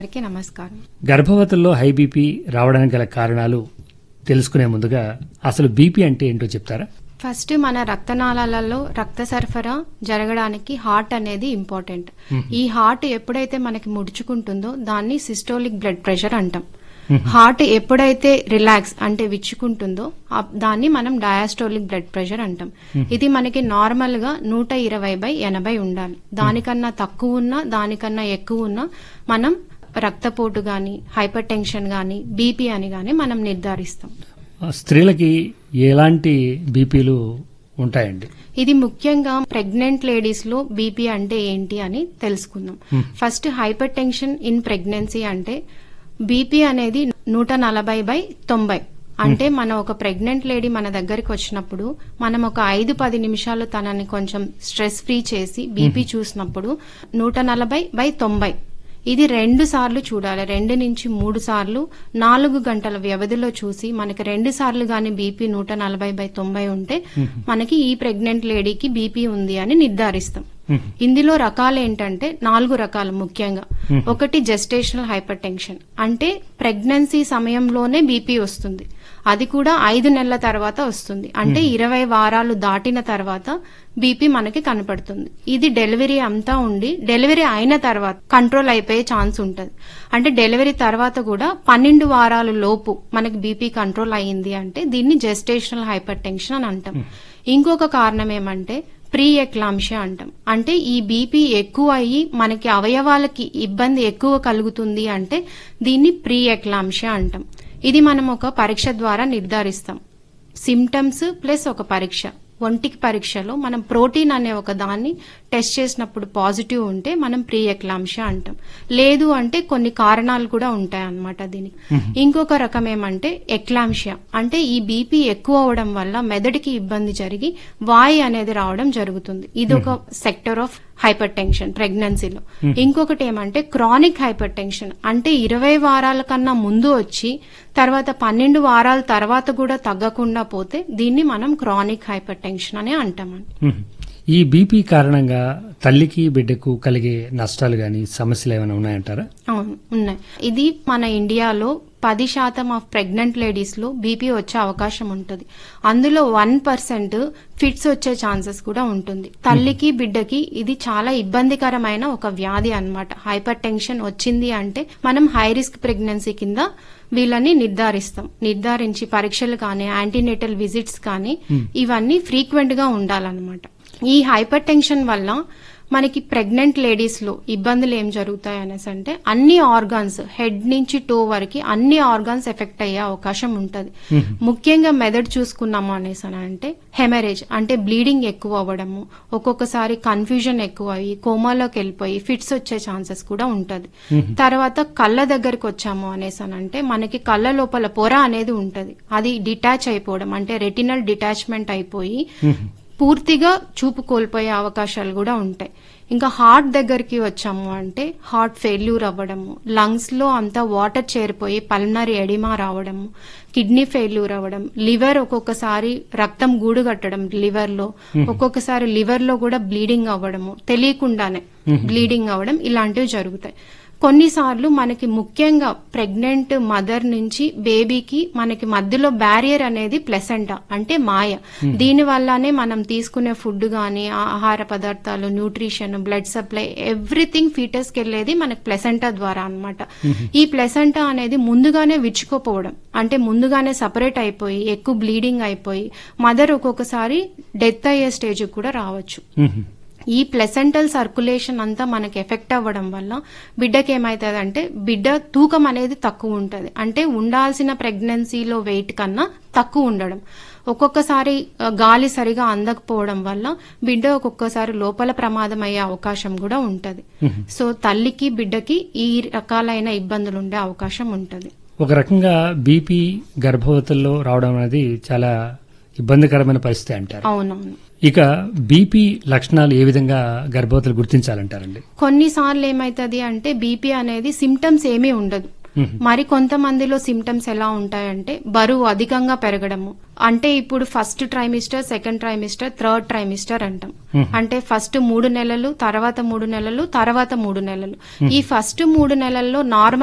అందరికీ నమస్కారం గర్భవతుల్లో high BP రావడానికి గల కారణాలు తెలుసుకునే ముందుగా అసలు బీపీ అంటే ఏంటో చెప్తారా ఫస్ట్ మన రక్తనాళాలలో రక్త సరఫరా జరగడానికి హార్ట్ అనేది ఇంపార్టెంట్ ఈ హార్ట్ ఎప్పుడైతే మనకి ముడుచుకుంటుందో దాన్ని సిస్టోలిక్ బ్లడ్ ప్రెషర్ అంటాం హార్ట్ ఎప్పుడైతే రిలాక్స్ అంటే విచ్చుకుంటుందో ఆ- దాన్ని మనం డయాస్టోలిక్ బ్లడ్ ప్రెషర్ అంటాం ఇది మనకి నార్మల్ గా నూట ఇరవై బై ఎనభై ఉండాలి దానికన్నా తక్కువ ఉన్నా దానికన్నా ఎక్కువ ఉన్నా మనం రక్తపోటు గాని హైపర్ టెన్షన్ గాని బీపీ అని గాని మనం నిర్ధారిస్తాం స్త్రీలకి ఎలాంటి బీపీలు ఉంటాయండి ఇది ముఖ్యంగా ప్రెగ్నెంట్ లేడీస్ లో బీపీ అంటే ఏంటి అని తెలుసుకుందాం first hypertension in pregnancy అంటే బీపీ అనేది నూట నలభై బై తొంభై అంటే మన ఒక ప్రెగ్నెంట్ లేడీ మన దగ్గరికి వచ్చినప్పుడు మనం ఒక ఐదు పది నిమిషాలు తనని కొంచెం స్ట్రెస్ ఫ్రీ చేసి బీపీ చూసినప్పుడు నూట నలభై బై తొంభై ఇది రెండు సార్లు చూడాలి రెండు నుంచి మూడు సార్లు నాలుగు గంటల వ్యవధిలో చూసి మనకి రెండు సార్లు గాని బీపీ నూట నలభై బై తొంభై ఉంటే మనకి ఈ ప్రెగ్నెంట్ లేడీకి బీపీ ఉంది అని నిర్ధారిస్తాం ఇందులో రకాలు ఏంటంటే నాలుగు రకాలు ముఖ్యంగా ఒకటి జెస్టేషనల్ హైపర్ టెన్షన్ అంటే ప్రెగ్నెన్సీ సమయంలోనే బీపీ వస్తుంది అది కూడా ఐదు నెలల తర్వాత వస్తుంది అంటే ఇరవై వారాలు దాటిన తర్వాత బీపీ మనకి కనపడుతుంది ఇది డెలివరీ అంతా ఉండి డెలివరీ అయిన తర్వాత కంట్రోల్ అయిపోయే ఛాన్స్ ఉంటుంది అంటే డెలివరీ తర్వాత కూడా పన్నెండు వారాల లోపు మనకి బీపీ కంట్రోల్ అయ్యింది అంటే దీన్ని జెస్టేషనల్ హైపర్ టెన్షన్ అని అంటాం ఇంకొక కారణం ఏమంటే ప్రీ ఎక్లాంషియా అంటాం అంటే ఈ బీపీ ఎక్కువ అయ్యి మనకి అవయవాలకి ఇబ్బంది ఎక్కువ కలుగుతుంది అంటే దీన్ని ప్రీ ఎక్లాంషియా అంటాం ఇది మనం ఒక పరీక్ష ద్వారా నిర్ధారిస్తాం సిమ్టమ్స్ ప్లస్ ఒక పరీక్ష ఒంటికి పరీక్షలో మనం ప్రోటీన్ అనే ఒక దాన్ని టెస్ట్ చేసినప్పుడు పాజిటివ్ ఉంటే మనం ప్రీ ఎక్లాంషియా అంటాం లేదు అంటే కొన్ని కారణాలు కూడా ఉంటాయి అన్నమాట దీనికి ఇంకొక రకం ఏమంటే ఎక్లాంషియా అంటే ఈ బీపీ ఎక్కువ అవడం వల్ల మెదడుకి ఇబ్బంది జరిగి వాయి అనేది రావడం జరుగుతుంది ఇది ఒక సెక్టర్ ఆఫ్ హైపర్ టెన్షన్ ప్రెగ్నెన్సీలో ఇంకొకటి ఏమంటే క్రానిక్ హైపర్ టెన్షన్ అంటే ఇరవై వారాల కన్నా ముందు వచ్చి తర్వాత పన్నెండు వారాల తర్వాత కూడా తగ్గకుండా పోతే దీన్ని మనం క్రానిక్ హైపర్ టెన్షన్ అని అంటామండి మ్మ్. ఈ బీపీ కారణంగా తల్లికి బిడ్డకు కలిగే నష్టాలు గాని సమస్యలు ఏమైనా ఉన్నాయంటారా అవును ఉన్నాయి ఇది మన ఇండియాలో పది శాతం ఆఫ్ ప్రెగ్నెంట్ లేడీస్ లో బీపీ వచ్చే అవకాశం ఉంటుంది అందులో వన్ పర్సెంట్ ఫిట్స్ వచ్చే ఛాన్సెస్ కూడా ఉంటుంది తల్లికి బిడ్డకి ఇది చాలా ఇబ్బందికరమైన ఒక వ్యాధి అన్నమాట హైపర్ టెన్షన్ వచ్చింది అంటే మనం హై రిస్క్ ప్రెగ్నెన్సీ కింద వీళ్ళని నిర్ధారిస్తాం నిర్ధారించి పరీక్షలు కానీ యాంటీనేటల్ విజిట్స్ కానీ ఇవన్నీ ఫ్రీక్వెంట్ గా ఉండాలన్నమాట ఈ హైపర్ టెన్షన్ వల్ల మనకి ప్రెగ్నెంట్ లేడీస్ లో ఇబ్బందులు ఏం జరుగుతాయి అనేసి అంటే అన్ని ఆర్గాన్స్ హెడ్ నుంచి టో వరకు అన్ని ఆర్గాన్స్ ఎఫెక్ట్ అయ్యే అవకాశం ఉంటది ముఖ్యంగా మెదడు చూసుకున్నాము అనేసి అని అంటే హెమరేజ్ అంటే బ్లీడింగ్ ఎక్కువ అవ్వడము ఒక్కొక్కసారి కన్ఫ్యూజన్ ఎక్కువ అయ్యి కోమాలోకి వెళ్ళిపోయి ఫిట్స్ వచ్చే ఛాన్సెస్ కూడా ఉంటది తర్వాత కళ్ళ దగ్గరికి వచ్చాము అనేసి అని అంటే మనకి కళ్ళ లోపల పొర అనేది ఉంటది అది డిటాచ్ అయిపోవడం అంటే రెటినల్ డిటాచ్మెంట్ అయిపోయి పూర్తిగా చూపు కోల్పోయే అవకాశాలు కూడా ఉంటాయి ఇంకా హార్ట్ దగ్గరికి వచ్చాము అంటే హార్ట్ ఫెయిల్యూర్ అవ్వడము లంగ్స్ లో అంతా వాటర్ చేరిపోయి పల్మనరీ ఎడిమా రావడము కిడ్నీ ఫెయిల్యూర్ అవ్వడం లివర్ ఒక్కొక్కసారి రక్తం గూడు కట్టడం లివర్ లో ఒక్కొక్కసారి లివర్ లో కూడా బ్లీడింగ్ అవ్వడము తెలియకుండానే బ్లీడింగ్ అవ్వడం ఇలాంటివి జరుగుతాయి కొన్నిసార్లు మనకి ముఖ్యంగా ప్రెగ్నెంట్ మదర్ నుంచి బేబీకి మనకి మధ్యలో బ్యారియర్ అనేది ప్లెసెంటా అంటే మాయ దీని వల్లనే మనం తీసుకునే ఫుడ్ గానీ ఆహార పదార్థాలు న్యూట్రిషన్ బ్లడ్ సప్లై ఎవ్రీథింగ్ ఫీటర్స్కి వెళ్ళేది మనకి ప్లెసెంటా ద్వారా అన్నమాట ఈ ప్లెసెంటా అనేది ముందుగానే విచ్చుకోపోవడం అంటే ముందుగానే సపరేట్ అయిపోయి ఎక్కువ బ్లీడింగ్ అయిపోయి మదర్ ఒక్కొక్కసారి డెత్ అయ్యే స్టేజ్ కూడా రావచ్చు మ్మ్. ఈ ప్లెసెంటల్ సర్క్యులేషన్ అంతా మనకి ఎఫెక్ట్ అవ్వడం వల్ల బిడ్డకి ఏమవుతుంది అంటే బిడ్డ తూకం అనేది తక్కువ ఉంటుంది అంటే ఉండాల్సిన ప్రెగ్నెన్సీలో వెయిట్ కన్నా తక్కువ ఉండడం ఒక్కొక్కసారి ఆ, గాలి సరిగా అందకపోవడం వల్ల బిడ్డ ఒక్కొక్కసారి లోపల ప్రమాదం అయ్యే అవకాశం కూడా ఉంటది సో తల్లికి బిడ్డకి ఈ రకాలైన ఇబ్బందులు ఉండే అవకాశం ఉంటది ఒక రకంగా బీపీ గర్భవతుల్లో రావడం అనేది చాలా ఇబ్బందికరమైన పరిస్థితి అంటారు అవునవును ఇక బీపీ లక్షణాలు ఏ విధంగా గర్భవతులు గుర్తించాలంటారండి కొన్నిసార్లు ఏమైతుంది అంటే బీపీ అనేది సిమ్టమ్స్ ఏమీ ఉండదు మరి కొంతమందిలో సిమ్టమ్స్ ఎలా ఉంటాయంటే బరువు అధికంగా పెరగడము అంటే ఇప్పుడు first trimester second trimester third trimester అంటాం అంటే ఫస్ట్ మూడు నెలలు తర్వాత మూడు నెలలు తర్వాత మూడు నెలలు ఈ ఫస్ట్ మూడు నెలల్లో నార్మల్